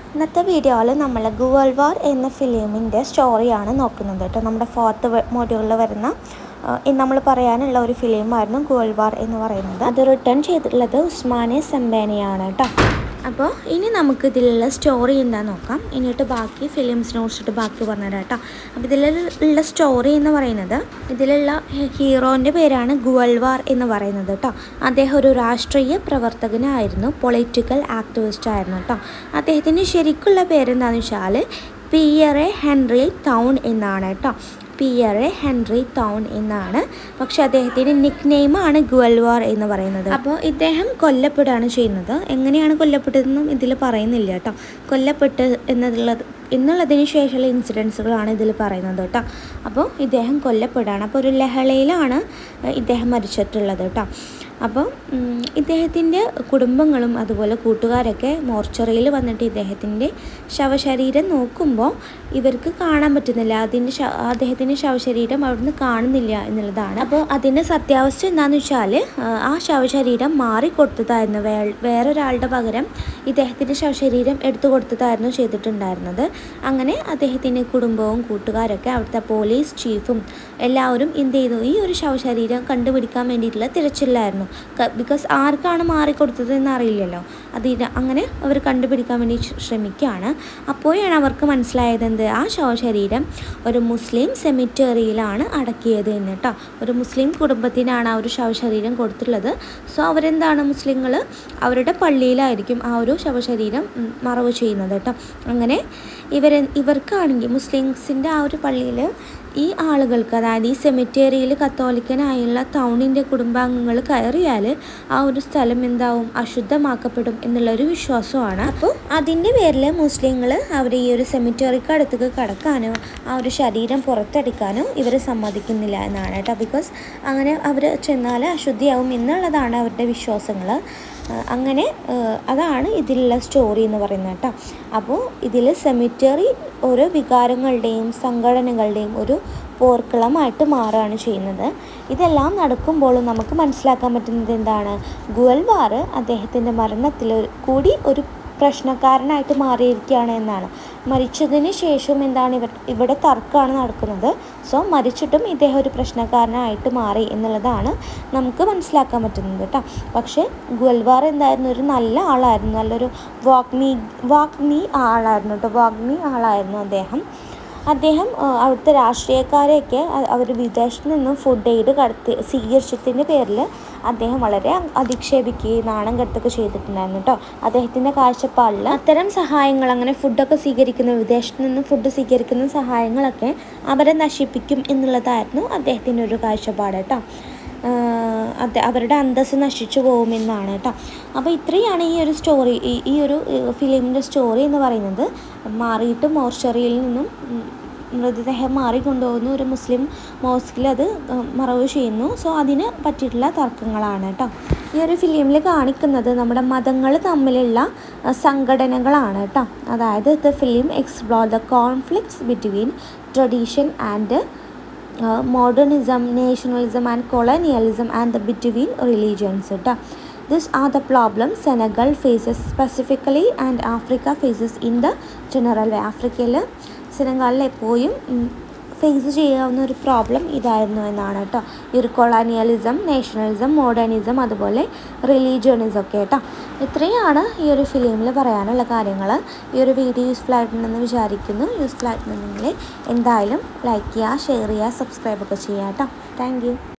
ഇന്നത്തെ വീഡിയോയിൽ നമ്മൾ ഗുവൽ വാർ എന്ന ഫിലിമിൻ്റെ സ്റ്റോറിയാണ് നോക്കുന്നത് കേട്ടോ നമ്മുടെ ഫോർത്ത് മോഡ്യൂളിൽ വരുന്ന നമ്മൾ പറയാനുള്ള ഒരു ഫിലിമായിരുന്നു ഗുവൽ വാർ എന്ന് പറയുന്നത് അത് റിട്ടേൺ ചെയ്തിട്ടുള്ളത് ഉസ്മാനെ സംബാനിയാണ് കേട്ടോ അപ്പോൾ ഇനി നമുക്ക് ഇതിലുള്ള സ്റ്റോറി എന്താ നോക്കാം എന്നിട്ട് ബാക്കി ഫിലിംസിനെ കുറിച്ചിട്ട് ബാക്കി പറഞ്ഞുതരാം കേട്ടോ അപ്പോൾ ഇതിലുള്ള സ്റ്റോറി എന്ന് പറയുന്നത് ഇതിലുള്ള ഹീറോൻ്റെ പേരാണ് ഗുവൽവാർ എന്ന് പറയുന്നത് കേട്ടോ അദ്ദേഹം ഒരു രാഷ്ട്രീയ പ്രവർത്തകനായിരുന്നു പൊളിറ്റിക്കൽ ആക്ടിവിസ്റ്റ് ആയിരുന്നു കേട്ടോ അദ്ദേഹത്തിൻ്റെ ശരിക്കുള്ള പേരെന്താണെന്ന് വെച്ചാൽ പിയറെ ഹെൻറി ടൗൺ എന്നാണ് കേട്ടോ പിയറെ ഹെൻറി ടൗൺ എന്നാണ് പക്ഷെ അദ്ദേഹത്തിൻ്റെ നിക് നെയിമാണ് ഗുവൽവാർ എന്ന് പറയുന്നത് അപ്പോൾ ഇദ്ദേഹം കൊല്ലപ്പെടുകയാണ് ചെയ്യുന്നത് എങ്ങനെയാണ് കൊല്ലപ്പെട്ടതെന്നും ഇതിൽ പറയുന്നില്ല കേട്ടോ കൊല്ലപ്പെട്ട് എന്നുള്ളത് എന്നുള്ളതിന് ശേഷമുള്ള ഇൻസിഡൻസുകളാണ് ഇതിൽ പറയുന്നത് കേട്ടോ അപ്പോൾ ഇദ്ദേഹം കൊല്ലപ്പെടുകയാണ് അപ്പോൾ ഒരു ലഹളയിലാണ് ഇദ്ദേഹം മരിച്ചിട്ടുള്ളത് കേട്ടോ അപ്പോൾ ഇദ്ദേഹത്തിൻ്റെ കുടുംബങ്ങളും അതുപോലെ കൂട്ടുകാരൊക്കെ മോർച്ചറിയിൽ വന്നിട്ട് ഇദ്ദേഹത്തിൻ്റെ ശവശരീരം നോക്കുമ്പോൾ ഇവർക്ക് കാണാൻ പറ്റുന്നില്ല അതിൻ്റെ ശ അദ്ദേഹത്തിൻ്റെ ശവശരീരം അവിടുന്ന് കാണുന്നില്ല എന്നുള്ളതാണ് അപ്പോൾ അതിൻ്റെ സത്യാവസ്ഥ എന്താണെന്ന് വെച്ചാൽ ആ ശവശരീരം മാറിക്കൊടുത്തതായിരുന്നു വേ വേറൊരാളുടെ പകരം ഇദ്ദേഹത്തിൻ്റെ ശവശരീരം എടുത്തു കൊടുത്തതായിരുന്നു ചെയ്തിട്ടുണ്ടായിരുന്നത് അങ്ങനെ അദ്ദേഹത്തിൻ്റെ കുടുംബവും കൂട്ടുകാരൊക്കെ അവിടുത്തെ പോലീസ് ചീഫും എല്ലാവരും എന്ത് ചെയ്തു ഈ ഒരു ശവശരീരം കണ്ടുപിടിക്കാൻ വേണ്ടിയിട്ടുള്ള തിരച്ചിലായിരുന്നു ബിക്കോസ് ആർക്കാണ് മാറിക്കൊടുത്തതെന്ന് അറിയില്ലല്ലോ അത് അങ്ങനെ അവർ കണ്ടുപിടിക്കാൻ വേണ്ടി ശ്രമിക്കുകയാണ് അപ്പോഴാണ് അവർക്ക് മനസ്സിലായത് എന്ത് ആ ശവശരീരം ഒരു മുസ്ലിം സെമിറ്ററിയിലാണ് അടക്കിയത് എന്ന് കേട്ടോ ഒരു മുസ്ലിം കുടുംബത്തിനാണ് ആ ഒരു ശവശരീരം കൊടുത്തിട്ടുള്ളത് സോ അവരെന്താണ് മുസ്ലിങ്ങൾ അവരുടെ പള്ളിയിലായിരിക്കും ആ ഒരു ശവശരീരം മറവ് ചെയ്യുന്നത് കേട്ടോ അങ്ങനെ ഇവർ ഇവർക്കാണെങ്കിൽ മുസ്ലിംസിൻ്റെ ആ ഒരു പള്ളിയിൽ ഈ ആളുകൾക്ക് അതായത് ഈ സെമിറ്റേറിയയിൽ കത്തോലിക്കനായുള്ള ടൗണിൻ്റെ കുടുംബാംഗങ്ങൾ കയറിയാൽ ആ ഒരു സ്ഥലം എന്താവും അശുദ്ധമാക്കപ്പെടും എന്നുള്ളൊരു വിശ്വാസമാണ് അപ്പോൾ അതിൻ്റെ പേരിൽ മുസ്ലിങ്ങൾ അവർ ഈ ഒരു സെമിറ്ററിക്ക് അടുത്തേക്ക് കടക്കാനോ ആ ഒരു ശരീരം പുറത്തടിക്കാനോ ഇവർ സമ്മതിക്കുന്നില്ല എന്നാണ് കേട്ടോ ബിക്കോസ് അങ്ങനെ അവർ ചെന്നാൽ അശുദ്ധിയാവും എന്നുള്ളതാണ് അവരുടെ വിശ്വാസങ്ങൾ അങ്ങനെ അതാണ് ഇതിലുള്ള സ്റ്റോറി എന്ന് പറയുന്നത് കേട്ടോ അപ്പോൾ ഇതിൽ സെമിറ്ററി ഓരോ വികാരങ്ങളുടെയും സംഘടനകളുടെയും ഒരു പോർക്കളമായിട്ട് മാറുകയാണ് ചെയ്യുന്നത് ഇതെല്ലാം നടക്കുമ്പോഴും നമുക്ക് മനസ്സിലാക്കാൻ പറ്റുന്നത് എന്താണ് ഗുവൽവാർ അദ്ദേഹത്തിൻ്റെ മരണത്തിൽ കൂടി ഒരു പ്രശ്നക്കാരനായിട്ട് മാറിയിരിക്കുകയാണ് എന്നാണ് മരിച്ചതിന് ശേഷം എന്താണ് ഇവർ ഇവിടെ തർക്കമാണ് നടക്കുന്നത് സോ മരിച്ചിട്ടും ഇദ്ദേഹം ഒരു പ്രശ്നക്കാരനായിട്ട് മാറി എന്നുള്ളതാണ് നമുക്ക് മനസ്സിലാക്കാൻ പറ്റുന്നത് കേട്ടോ പക്ഷേ ഗുൽവാർ എന്തായിരുന്നു ഒരു നല്ല ആളായിരുന്നു നല്ലൊരു വാഗ്മി വാഗ്മി ആളായിരുന്നു കേട്ടോ വാഗ്മി ആളായിരുന്നു അദ്ദേഹം അദ്ദേഹം അവിടുത്തെ രാഷ്ട്രീയക്കാരെയൊക്കെ അവർ വിദേശത്ത് നിന്നും ഫുഡ് എയ്ഡ് കടത്തി സ്വീകരിച്ചതിൻ്റെ പേരിൽ അദ്ദേഹം വളരെ അധിക്ഷേപിക്കുകയും നാണം കെടുത്തൊക്കെ ചെയ്തിട്ടുണ്ടായിരുന്നു കേട്ടോ അദ്ദേഹത്തിൻ്റെ കാഴ്ചപ്പാടിൽ അത്തരം സഹായങ്ങൾ അങ്ങനെ ഫുഡൊക്കെ സ്വീകരിക്കുന്ന വിദേശത്ത് നിന്നും ഫുഡ് സ്വീകരിക്കുന്ന സഹായങ്ങളൊക്കെ അവരെ നശിപ്പിക്കും എന്നുള്ളതായിരുന്നു അദ്ദേഹത്തിൻ്റെ ഒരു കാഴ്ചപ്പാട് കേട്ടോ അത് അവരുടെ അന്തസ്സ് നശിച്ചു പോകുമെന്നാണ് കേട്ടോ അപ്പോൾ ഇത്രയാണ് ഈ ഒരു സ്റ്റോറി ഈ ഒരു ഫിലിമിൻ്റെ സ്റ്റോറി എന്ന് പറയുന്നത് മാറിയിട്ട് മോർച്ചറിയിൽ നിന്നും മൃതദേഹം മാറിക്കൊണ്ടുപോകുന്നു ഒരു മുസ്ലിം മോസ്കിൽ അത് മറവ് ചെയ്യുന്നു സോ അതിന് പറ്റിയിട്ടുള്ള തർക്കങ്ങളാണ് കേട്ടോ ഈ ഒരു ഫിലിമിൽ കാണിക്കുന്നത് നമ്മുടെ മതങ്ങൾ തമ്മിലുള്ള സംഘടനകളാണ് കേട്ടോ അതായത് the film explore the conflicts between tradition and modernism nationalism and colonialism and the between religions കേട്ടോ this are the problem Senegal faces specifically and Africa faces in the general way ആഫ്രിക്കയിൽ സെനഗാളിൽ എപ്പോഴും ഫേസ് ചെയ്യാവുന്ന ഒരു problem ഇതായിരുന്നു എന്നാണ് കേട്ടോ ഈ ഒരു കൊളാനിയലിസം നേഷണലിസം മോഡേണിസം അതുപോലെ റിലീജിയണിസം ഒക്കെ കേട്ടോ ഇത്രയാണ് ഈ ഒരു ഫിലിമിൽ പറയാനുള്ള കാര്യങ്ങൾ ഈ ഒരു വീഡിയോ യൂസ്ഫുൾ ആയിട്ടുണ്ടെന്ന് വിചാരിക്കുന്നു യൂസ്ഫുൾ ആയിട്ടുണ്ടെങ്കിൽ എന്തായാലും ലൈക്ക് ചെയ്യുക ഷെയർ ചെയ്യുക സബ്സ്ക്രൈബ് ഒക്കെ ചെയ്യുക കേട്ടോ താങ്ക്